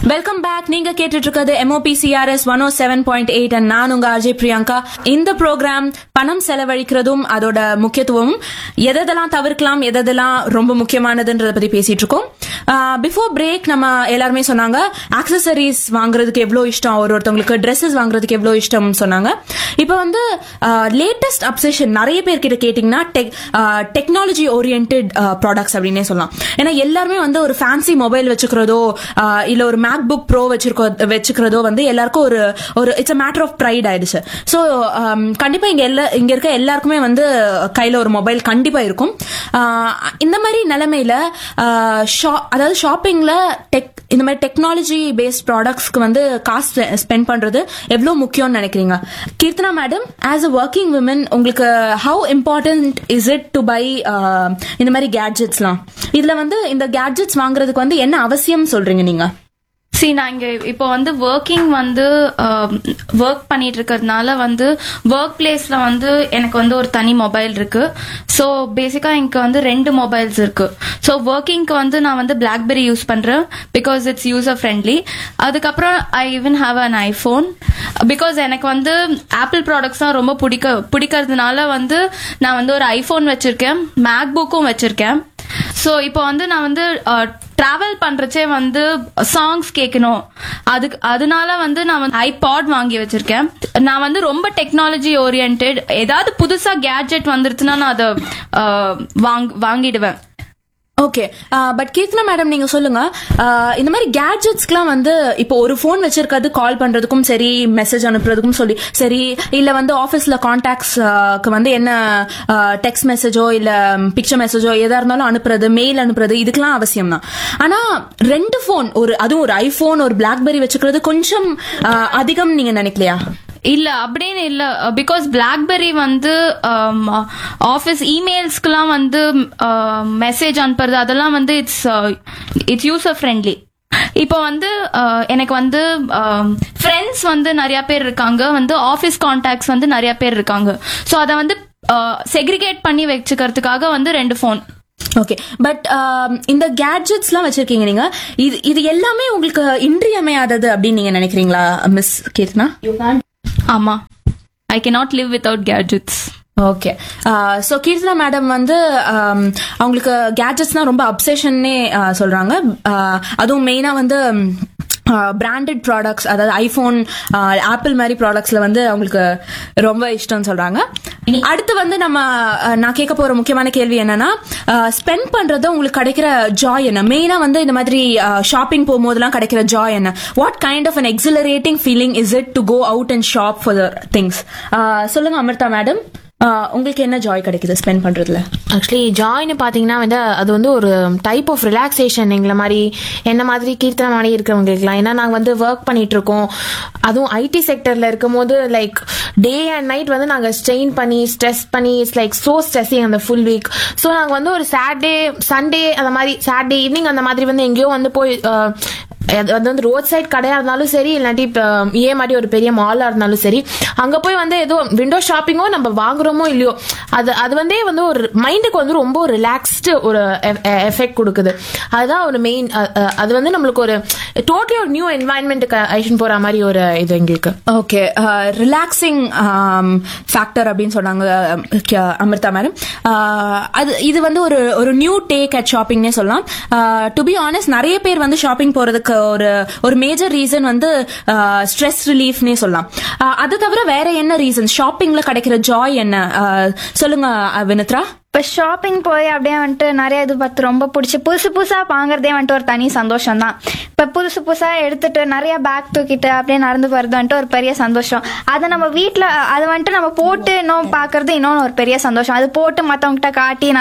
welcome back நீங்க கேட்டுட்டு இருக்கிறது MOP CRS one O seven point eight and நான் உங்க அஜய் பிரியங்கா இந்த ப்ரோக்ராம் பணம் செலவழிக்கிறதும் அதோட முக்கியத்துவமும் எதெல்லாம் தவிர்க்கலாம் எதெல்லாம் ரொம்ப முக்கியமானதுன்றத பத்தி பேசிட்டு இருக்கோம் பிஃபோர் பிரேக் நம்ம எல்லாருமே சொன்னாங்க ஆக்சசரிஸ் வாங்குறதுக்கு எவ்வளோ இஷ்டம் ஒரு ஒருத்தவங்களுக்கு ட்ரெஸ்ஸஸ் வாங்குறதுக்கு எவ்வளோ இஷ்டம் சொன்னாங்க இப்போ வந்து லேட்டஸ்ட் அப்செஷன் நிறைய பேர் கிட்ட கேட்டிங்கன்னா டெக் டெக்னாலஜி ஓரியன்ட் ப்ராடக்ட்ஸ் அப்படின்னே சொல்லலாம் ஏன்னா எல்லாருமே வந்து ஒரு ஃபேன்சி மொபைல் வச்சுக்கிறதோ ஆஹ் இல்ல ஒரு மேக் புக் ப்ரோ வச்சிருக்கோ வச்சுக்கிறதோ வந்து எல்லாருக்கும் ஒரு ஒரு it's a matter of pride ஆயிடுச்சு ஸோ கண்டிப்பா இங்க எல்லா இங்க இருக்க எல்லாருக்குமே வந்து கையில ஒரு மொபைல் கண்டிப்பா இருக்கும் ஆஹ் இந்த மாதிரி நிலைமையில ஆஹ் ஷா- அதாவது ஷாப்பிங்ல டெக் இந்த மாதிரி டெக்னாலஜி பேஸ்ட் ப்ராடக்ட்ஸ்க்கு வந்து காசு ஸ்பெண்ட் பண்றது எவ்வளவு முக்கியம்னு நினைக்கிறீங்க Keerthana madam as a working women உங்களுக்கு how important is it to buy இந்த மாதிரி கேட்ஜெட்ஸ்லாம் இதுல வந்து இந்த கேட்ஜெட்ஸ் வாங்குறதுக்கு வந்து என்ன அவசியம் சொல்றீங்க நீங்க சி நான் இங்க இப்போ வந்து ஒர்க்கிங் வந்து ஒர்க் பண்ணிட்டு இருக்கிறதுனால வந்து ஒர்க் பிளேஸ்ல வந்து எனக்கு வந்து ஒரு தனி மொபைல் இருக்கு ஸோ பேசிக்கா எனக்கு வந்து ரெண்டு மொபைல்ஸ் இருக்கு ஸோ ஒர்க்கிங்க்கு வந்து நான் வந்து பிளாக்பெரி யூஸ் பண்றேன் பிகாஸ் இட்ஸ் யூசர் ஃப்ரெண்ட்லி அதுக்கப்புறம் I even have an iPhone because எனக்கு வந்து ஆப்பிள் ப்ராடக்ட்ஸ் தான் ரொம்ப பிடிக்க பிடிக்கிறதுனால வந்து நான் வந்து ஒரு ஐஃபோன் வச்சிருக்கேன் மேக் புக்கும் வச்சிருக்கேன் ஸோ இப்போ வந்து நான் வந்து டிராவல் பண்றச்சே வந்து சாங்ஸ் கேட்கணும் அதுக்கு அதனால வந்து நான் வந்து ஐபாட் வாங்கி வச்சிருக்கேன் நான் வந்து ரொம்ப டெக்னாலஜி ஓரியன்ட் ஏதாவது புதுசா கேட்ஜெட் வந்துருச்சுன்னா நான் அதை அஹ், வாங் வாங்கிடுவேன் ஓகே பட் கீர்த்தனா மேடம் நீங்க சொல்லுங்க ஆஹ் இந்த மாதிரி கேட்ஜெட்ஸ்க்குலாம் வந்து இப்போ ஒரு ஃபோன் வச்சிருக்கிறது கால் பண்றதுக்கும் சரி மெசேஜ் அனுப்புறதுக்கும் சொல்லி சரி இல்ல வந்து ஆஃபீஸ்ல கான்டாக்ட்ஸ்க்கு வந்து என்ன டெக்ஸ்ட் மெசேஜோ இல்ல பிக்சர் மெசேஜோ எதா இருந்தாலும் அனுப்புறது மெயில் அனுப்புறது இதுக்கெல்லாம் அவசியம் தான் ஆனா ரெண்டு ஃபோன் ஒரு அதுவும் ஒரு ஐபோன் ஒரு பிளாக்பெரி வச்சுக்கிறது கொஞ்சம் ஆஹ் அதிகம் நீங்க நினைக்கலையா இல்ல அப்படின்னு இல்ல பிகாஸ் பிளாக்பெரி வந்து ஆஃபீஸ் இமெயில்ஸ்க்குலாம் வந்து மெசேஜ் அனுப்புறது அதெல்லாம் வந்து இட்ஸ் இட்ஸ் யூசர் ஃப்ரெண்ட்லி இப்போ வந்து அஹ், எனக்கு வந்து ஃப்ரெண்ட்ஸ் வந்து நிறைய பேர் இருக்காங்க வந்து ஆஃபீஸ் கான்டாக்ட்ஸ் வந்து நிறைய பேர் இருக்காங்க ஸோ அதை வந்து செக்ரிகேட் பண்ணி வச்சுக்கிறதுக்காக வந்து ரெண்டு ஃபோன் ஓகே பட் இந்த கேட்ஜெட்ஸ்லாம் வச்சிருக்கீங்க நீங்க இது இது எல்லாமே உங்களுக்கு இன்றியமையாதது அப்படின்னு நீங்க நினைக்கிறீங்களா மிஸ் கீர்த்தனா ஆமா I can't live without gadgets okay so Keerthana madam வந்து um, அவங்களுக்கு கேட்ஜெட்ஸ்னா ரொம்ப அப்சஷன்னே சொல்றாங்க Uh, அதுவும் மெயினா வந்து பிராண்டட் ப்ராடக்ட்ஸ் அதாவது ஐஃபோன் ஆப்பிள் மாதிரி ப்ராடக்ட்ஸ்ல வந்து அவங்களுக்கு ரொம்ப இஷ்டம்னு சொல்றாங்க அடுத்து வந்து நம்ம uh, நான் கேட்க போற முக்கியமான கேள்வி என்னன்னா ஸ்பெண்ட் பண்றது உங்களுக்கு கிடைக்கிற ஜாய் என்ன மெயினா வந்து இந்த மாதிரி ஷாப்பிங் போகும்போதெல்லாம் கிடைக்கிற ஜாய் என்ன what kind of an exhilarating feeling is it to go out and shop for things சொல்லுங்க அமிர்தா மேடம் உங்களுக்கு என்ன ஜாய் கிடைக்குது ஸ்பெண்ட் பண்றதுல ஆக்சுவலி ஜாய்னு பார்த்தீங்கன்னா வந்து அது வந்து ஒரு டைப் ஆஃப் ரிலாக்ஸேஷன் எங்களை மாதிரி என்ன மாதிரி கீர்த்தனை மாதிரி இருக்கிறவங்களுக்குலாம் ஏன்னா நாங்கள் வந்து ஒர்க் பண்ணிட்டு இருக்கோம் அதுவும் ஐடி செக்டர்ல இருக்கும் போது லைக் டே அண்ட் நைட் வந்து நாங்கள் ஸ்ட்ரெயின் பண்ணி ஸ்ட்ரெஸ் பண்ணி இட்ஸ் லைக் ஸோ ஸ்ட்ரெஸ்ஸிங் அந்த ஃபுல் வீக் ஸோ நாங்கள் வந்து ஒரு சாட்டர்டே சண்டே அந்த மாதிரி சாட்டர்டே ஈவினிங் அந்த மாதிரி வந்து எங்கேயோ வந்து போய் அஹ், அது அது வந்து ரோட் சைட் கடையா இருந்தாலும் சரி இல்லாட்டி இப்போ ஏ மாதிரி ஒரு பெரிய மாலா இருந்தாலும் சரி அங்க போய் வந்து ஏதோ விண்டோ ஷாப்பிங்கோ நம்ம வாங்குறோமோ இல்லையோ அது அது வந்தே வந்து ஒரு மைண்டுக்கு வந்து ரொம்ப ரிலாக்ஸ்டு ஒரு எஃபெக்ட் கொடுக்குது அதுதான் ஒரு மெயின் அது வந்து நம்மளுக்கு ஒரு டோட்டலி ஒரு நியூ என்வாயன்மெண்ட்டுக்கு ஐஷன் போற மாதிரி ஒரு இது எங்களுக்கு ஓகே ரிலாக்ஸிங் ஃபேக்டர் அப்படின்னு சொன்னாங்க அஹ், க- அமிர்தா மேடம் அது இது வந்து ஒரு ஒரு நியூ டேக் அட் ஷாப்பிங்னே சொல்லலாம் டு பி ஆனஸ்ட் நிறைய பேர் வந்து ஷாப்பிங் போறதுக்கு ஒரு ஒரு மேஜர் ரீசன் வந்து ஸ்ட்ரெஸ் ரிலீஃப்னே சொல்லலாம் அஹ், அது தவிர வேற என்ன ரீசன் ஷாப்பிங்ல கிடைக்கிற ஜாய் என்ன அஹ், சொல்லுங்க அஹ், வினித்ரா இப்போ ஷாப்பிங் போய் அப்படியே வந்துட்டு நிறைய இது பார்த்து ரொம்ப பிடிச்சி புதுசு புதுசாக வாங்குறதே வந்துட்டு ஒரு தனி சந்தோஷம் தான் இப்போ புதுசு புதுசாக எடுத்துட்டு நிறைய பேக் தூக்கிட்டு அப்படியே நடந்து போகிறது வந்துட்டு ஒரு பெரிய சந்தோஷம் அதை நம்ம வீட்டில் அதை வந்துட்டு நம்ம போட்டு இன்னும் பார்க்கறது இன்னொன்று ஒரு பெரிய சந்தோஷம் அது போட்டு மற்றவங்ககிட்ட காட்டி